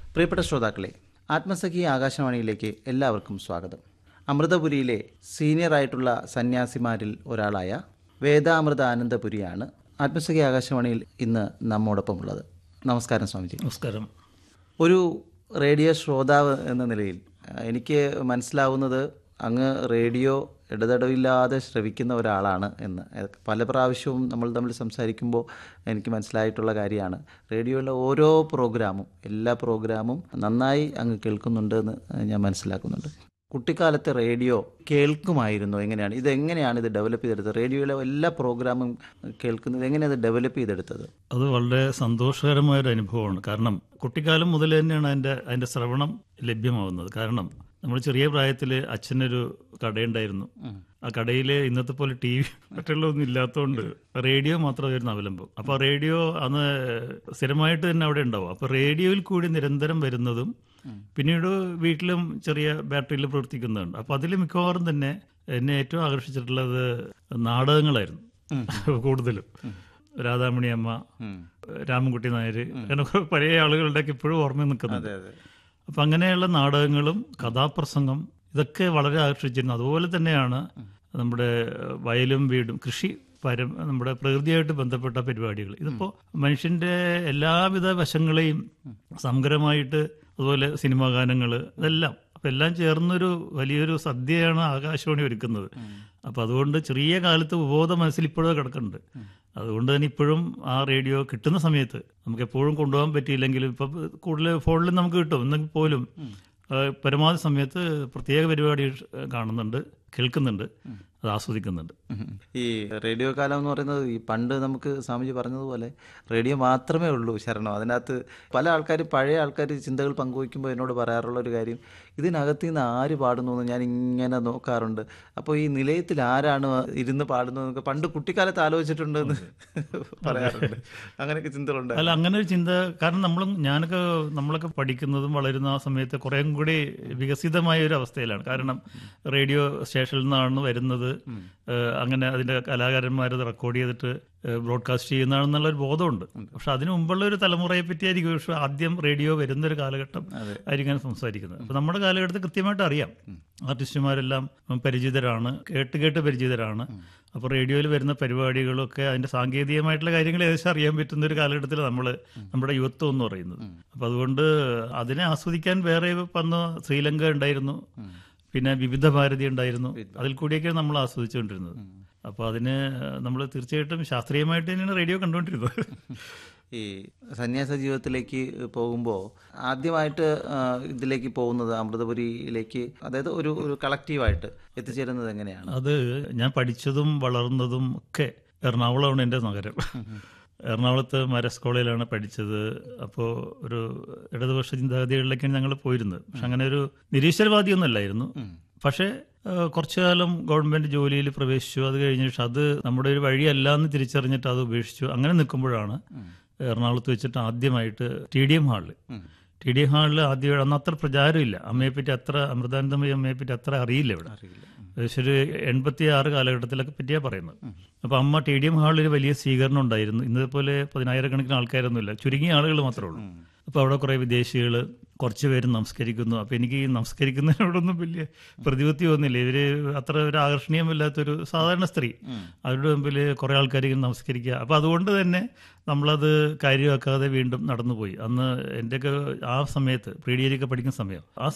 പ്രിയപ്പെട്ട ശ്രോതാക്കളെ ആത്മസഖി ആകാശവാണിയിലേക്ക് എല്ലാവർക്കും സ്വാഗതം അമൃതപുരിയിലെ സീനിയർ ആയിട്ടുള്ള സന്യാസിമാരിൽ ഒരാളായ വേദാമൃത ആനന്ദപുരിയാണ് ആത്മസഖി ആകാശവാണിയിൽ ഇന്ന് നമ്മോടൊപ്പമുള്ളത് നമസ്കാരം സ്വാമിജി നമസ്കാരം ഒരു റേഡിയോ ശ്രോതാവ് എന്ന നിലയിൽ അഹ് എനിക്ക് മനസ്സിലാവുന്നത് അങ്ങ് റേഡിയോ ഇടതടവില്ലാതെ ശ്രവിക്കുന്ന ഒരാളാണ് എന്ന് എ- പല പ്രാവശ്യവും നമ്മൾ തമ്മിൽ സംസാരിക്കുമ്പോൾ എനിക്ക് മനസ്സിലായിട്ടുള്ള കാര്യമാണ് റേഡിയോയിലെ ഓരോ പ്രോഗ്രാമും എല്ലാ പ്രോഗ്രാമും നന്നായി അങ്ങ് കേൾക്കുന്നുണ്ട് എന്ന് ഞാൻ മനസ്സിലാക്കുന്നുണ്ട് കുട്ടിക്കാലത്തെ റേഡിയോ കേൾക്കുമായിരുന്നു എങ്ങനെയാണ് ഇത് എങ്ങനെയാണ് ഇത് ഡെവലപ്പ് ചെയ്തെടുത്തത് റേഡിയോയിലെ എല്ലാ പ്രോഗ്രാമും കേൾക്കുന്നത് എങ്ങനെയാണ് ഇത് ഡെവലപ്പ് ചെയ്തെടുത്തത് അത് വളരെ സന്തോഷകരമായ ഒരു അനുഭവമാണ് കാരണം കുട്ടിക്കാലം മുതൽ തന്നെയാണ് അതിൻ്റെ അതിൻ്റെ ശ്രവണം ലഭ്യമാവുന്നത് കാരണം നമ്മൾ ചെറിയ പ്രായത്തിൽ അച്ഛനൊരു കടയുണ്ടായിരുന്നു ആ കടയിൽ ഇന്നത്തെ പോലെ ടി വി മറ്റുള്ളതൊന്നും ഇല്ലാത്തതുകൊണ്ട് റേഡിയോ മാത്രമായിരുന്നു അവലംബം അപ്പോൾ റേഡിയോ അന്ന് സ്ഥിരമായിട്ട് തന്നെ അവിടെ ഉണ്ടാവും അപ്പോൾ റേഡിയോയിൽ കൂടി നിരന്തരം വരുന്നതും പിന്നീട് വീട്ടിലും ചെറിയ ബാറ്ററിയിൽ പ്രവർത്തിക്കുന്നുണ്ട് അപ്പോൾ അതിൽ മിക്കവാറും തന്നെ എന്നെ ഏറ്റവും ആകർഷിച്ചിട്ടുള്ളത് നാടകങ്ങളായിരുന്നു കൂടുതലും രാധാമണി അമ്മ രാമൻകുട്ടി നായർ അങ്ങനെ കുറെ പഴയ ആളുകളുടെയൊക്കെ ഇപ്പോഴും ഓർമ്മ നിൽക്കുന്നുണ്ട് അതെ അപ്പം അങ്ങനെയുള്ള നാടകങ്ങളും കഥാപ്രസംഗം ഇതൊക്കെ വളരെ ആകർഷിച്ചിരുന്നു അതുപോലെ തന്നെയാണ് നമ്മുടെ വയലും വീടും കൃഷി പരം നമ്മുടെ പ്രകൃതിയായിട്ട് ബന്ധപ്പെട്ട പരിപാടികൾ ഇതിപ്പോൾ മനുഷ്യന്റെ എല്ലാവിധ വശങ്ങളെയും സമഗ്രമായിട്ട് അതുപോലെ സിനിമാ ഗാനങ്ങൾ ഇതെല്ലാം അപ്പം എല്ലാം ചേർന്നൊരു വലിയൊരു സദ്യയാണ് ആകാശവാണി ഒരുക്കുന്നത് അപ്പം അതുകൊണ്ട് ചെറിയ കാലത്ത് ഉപബോധ മനസ്സിൽ ഇപ്പോഴും കിടക്കുന്നുണ്ട് അതുകൊണ്ട് തന്നെ ഇപ്പോഴും ആ റേഡിയോ കിട്ടുന്ന സമയത്ത് നമുക്ക് എപ്പോഴും കൊണ്ടുപോകാൻ പറ്റിയില്ലെങ്കിലും ഇപ്പം കൂടുതൽ ഫോണിൽ നമുക്ക് കിട്ടും എന്നെങ്കിൽ പോലും ആ, പരമാവധി സമയത്ത് പ്രത്യേക പരിപാടി കാണുന്നുണ്ട് കേൾക്കുന്നുണ്ട് അത് ആസ്വദിക്കുന്നുണ്ട് ഉം. ഈ റേഡിയോ കാലം എന്ന് പറയുന്നത് ഈ പണ്ട് നമുക്ക് സ്വാമിജി പറഞ്ഞതുപോലെ റേഡിയോ മാത്രമേ ഉള്ളൂ ശരണം അതിനകത്ത് പല ആൾക്കാരും പഴയ ആൾക്കാർ ചിന്തകൾ പങ്കുവയ്ക്കുമ്പോൾ എന്നോട് പറയാറുള്ള ഒരു കാര്യം ഇതിനകത്ത് നിന്ന് ആര് പാടുന്നു എന്ന് ഞാൻ ഇങ്ങനെ നോക്കാറുണ്ട് അപ്പോൾ ഈ നിലയത്തിൽ ആരാണ് ഇരുന്ന് പാടുന്നത് എന്നൊക്കെ പണ്ട് കുട്ടിക്കാലത്ത് ആലോചിച്ചിട്ടുണ്ടെന്ന് പറയാറുണ്ട് അങ്ങനെയൊക്കെ ചിന്തകളുണ്ട് അല്ല അങ്ങനെ ഒരു ചിന്ത കാരണം നമ്മളും ഞാനൊക്കെ നമ്മളൊക്കെ പഠിക്കുന്നതും വളരുന്ന ആ സമയത്ത് കുറേം കൂടി വികസിതമായ ഒരു അവസ്ഥയിലാണ് കാരണം റേഡിയോ സ്റ്റേഷനിൽ നിന്നാണ് വരുന്നത് ഏഹ് അങ്ങനെ അതിന്റെ കലാകാരന്മാരത് റെക്കോർഡ് ചെയ്തിട്ട് ബ്രോഡ്കാസ്റ്റ് ചെയ്യുന്നതാണെന്നുള്ള ഒരു ബോധമുണ്ട് പക്ഷെ അതിനു മുമ്പുള്ള ഒരു തലമുറയെ പറ്റിയായിരിക്കും പക്ഷെ ആദ്യം റേഡിയോ വരുന്ന ഒരു കാലഘട്ടം ആയിരിക്കും ഞാൻ സംസാരിക്കുന്നത് അപ്പൊ നമ്മുടെ കാലഘട്ടത്തിൽ കൃത്യമായിട്ട് അറിയാം ആർട്ടിസ്റ്റുമാരെല്ലാം പരിചിതരാണ് കേട്ട് കേട്ട് പരിചിതരാണ് അപ്പോൾ റേഡിയോയിൽ വരുന്ന പരിപാടികളൊക്കെ അതിന്റെ സാങ്കേതികമായിട്ടുള്ള കാര്യങ്ങൾ ഏകദേശം അറിയാൻ പറ്റുന്ന ഒരു കാലഘട്ടത്തിൽ നമ്മൾ നമ്മുടെ യുവത്വം എന്ന് പറയുന്നത് അപ്പൊ അതുകൊണ്ട് അതിനെ ആസ്വദിക്കാൻ വേറെ വന്ന് ശ്രീലങ്ക ഉണ്ടായിരുന്നു പിന്നെ വിവിധ ഭാരതി ഉണ്ടായിരുന്നു അതിൽ കൂടിയൊക്കെ നമ്മൾ ആസ്വദിച്ചുകൊണ്ടിരുന്നത് അപ്പോൾ അതിന് നമ്മൾ തീർച്ചയായിട്ടും ശാസ്ത്രീയമായിട്ട് തന്നെയാണ് റേഡിയോ കണ്ടുകൊണ്ടിരുന്നത് ഈ സന്യാസ ജീവിതത്തിലേക്ക് പോകുമ്പോൾ ആദ്യമായിട്ട് ആ, ഇതിലേക്ക് പോകുന്നത് അമൃതപുരിയിലേക്ക് അതായത് ഒരു ഒരു കളക്റ്റീവായിട്ട് എത്തിച്ചേരുന്നത് എങ്ങനെയാണ് അത് ഞാൻ പഠിച്ചതും വളർന്നതും ഒക്കെ എറണാകുളമാണ് എൻ്റെ നഗരം എറണാകുളത്ത് മരസ് കോളേജിലാണ് പഠിച്ചത് അപ്പോൾ ഒരു ഇടതുപക്ഷ ചിന്താഗതികളിലേക്കാണ് ഞങ്ങൾ പോയിരുന്നത് പക്ഷെ അങ്ങനെ ഒരു നിരീശ്വരവാദിയൊന്നും അല്ലായിരുന്നു പക്ഷേ ആ, കുറച്ചു കാലം ഗവൺമെന്റ് ജോലിയിൽ പ്രവേശിച്ചു അത് കഴിഞ്ഞ ശേഷം അത് നമ്മുടെ ഒരു വഴിയല്ല എന്ന് തിരിച്ചറിഞ്ഞിട്ട് അത് ഉപേക്ഷിച്ചു അങ്ങനെ നിൽക്കുമ്പോഴാണ് എറണാകുളത്ത് വെച്ചിട്ട് ആദ്യമായിട്ട് ടി ഡി എം ഹാളിൽ ടി ഡി എം ഹാളിൽ ആദ്യം അന്ന് അത്ര പ്രചാരമില്ല അമ്മയെപ്പറ്റി അത്ര അമൃതാനന്ദമയി അമ്മയെപ്പറ്റി അത്ര അറിയില്ല ഇവിടെ ഏകദേശം ഒരു എൺപത്തി ആറ് കാലഘട്ടത്തിലൊക്കെ പറ്റിയാ പറയുന്നത് അപ്പൊ അമ്മ ടി ഡി എം ഹാളിൽ ഒരു വലിയ സ്വീകരണം ഉണ്ടായിരുന്നു ഇന്നതുപോലെ പതിനായിരക്കണക്കിന് ആൾക്കാരൊന്നുമില്ല ചുരുങ്ങിയ ആളുകൾ മാത്രമേ ഉള്ളൂ അപ്പൊ അവിടെ കുറെ വിദേശികൾ കുറച്ച് പേര് നമസ്കരിക്കുന്നു അപ്പൊ എനിക്ക് ഈ നമസ്കരിക്കുന്നതിനോടൊന്നും വലിയ പ്രതിപത്തി തോന്നില്ല ഇവര് അത്ര ഒരു ആകർഷണീയമല്ലാത്തൊരു സാധാരണ സ്ത്രീ അവരുടെ മുമ്പിൽ കുറെ ആൾക്കാർ ഇങ്ങനെ നമസ്കരിക്കുക അപ്പൊ അതുകൊണ്ട് തന്നെ നമ്മളത് കാര്യമാക്കാതെ വീണ്ടും നടന്നുപോയി അന്ന് എൻ്റെയൊക്കെ ആ സമയത്ത് പ്രീ ഡിഗ്രി ഒക്കെ പഠിക്കുന്ന സമയം ആ